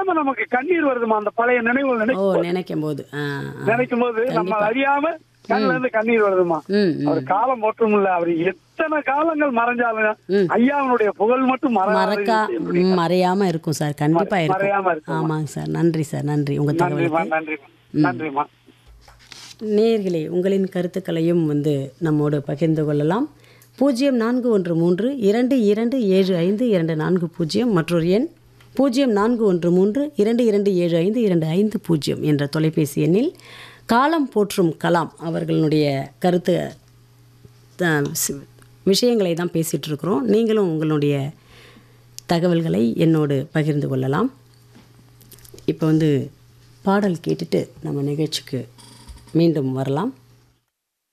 அறியாம நமக்கு கண்ணீர் வருதுமா அந்த பழைய நினைவுகள் ஓ நினைக்கும் நினைக்கும் போது ஆ ஆ. நினைக்கும் போது நம்ம அறியாம கண்ணுல இருந்து கண்ணீர் வருதுமா ம் ம். அவர் காலம் மட்டும் இல்ல அவர் எத்தனை காலங்கள் மறைஞ்சாலும் ஐயாவுடைய புகழ் மட்டும் மறக்கா மறக்காது ம், மறையாம இருக்கும் சார் கண்டிப்பா மறையாம இருக்கும் இருக்கும். ஆமாங்க சார் நன்றி சார் நன்றி உங்க நன்றிமா தகவலுக்கு நன்றிமா நன்றிமா நேயர்களே உங்களின் கருத்துக்களையும் வந்து நம்மோடு பகிர்ந்து கொள்ளலாம் பூஜ்ஜியம் நான்கு ஒன்று மூன்று இரண்டு இரண்டு ஏழு ஐந்து இரண்டு நான்கு பூஜ்ஜியம் மற்றொரு எண் பூஜ்ஜியம் நான்கு ஒன்று மூன்று இரண்டு இரண்டு ஏழு ஐந்து இரண்டு ஐந்து பூஜ்ஜியம் என்ற தொலைபேசி எண்ணில் காலம் போற்றும் கலாம் அவர்களுடைய கருத்து த- சி- விஷயங்களை தான் பேசிகிட்டு இருக்கிறோம் நீங்களும் உங்களுடைய தகவல்களை என்னோடு பகிர்ந்து கொள்ளலாம் இப்போ வந்து பாடல் கேட்டுட்டு நம்ம நிகழ்ச்சிக்கு மீண்டும் வரலாம்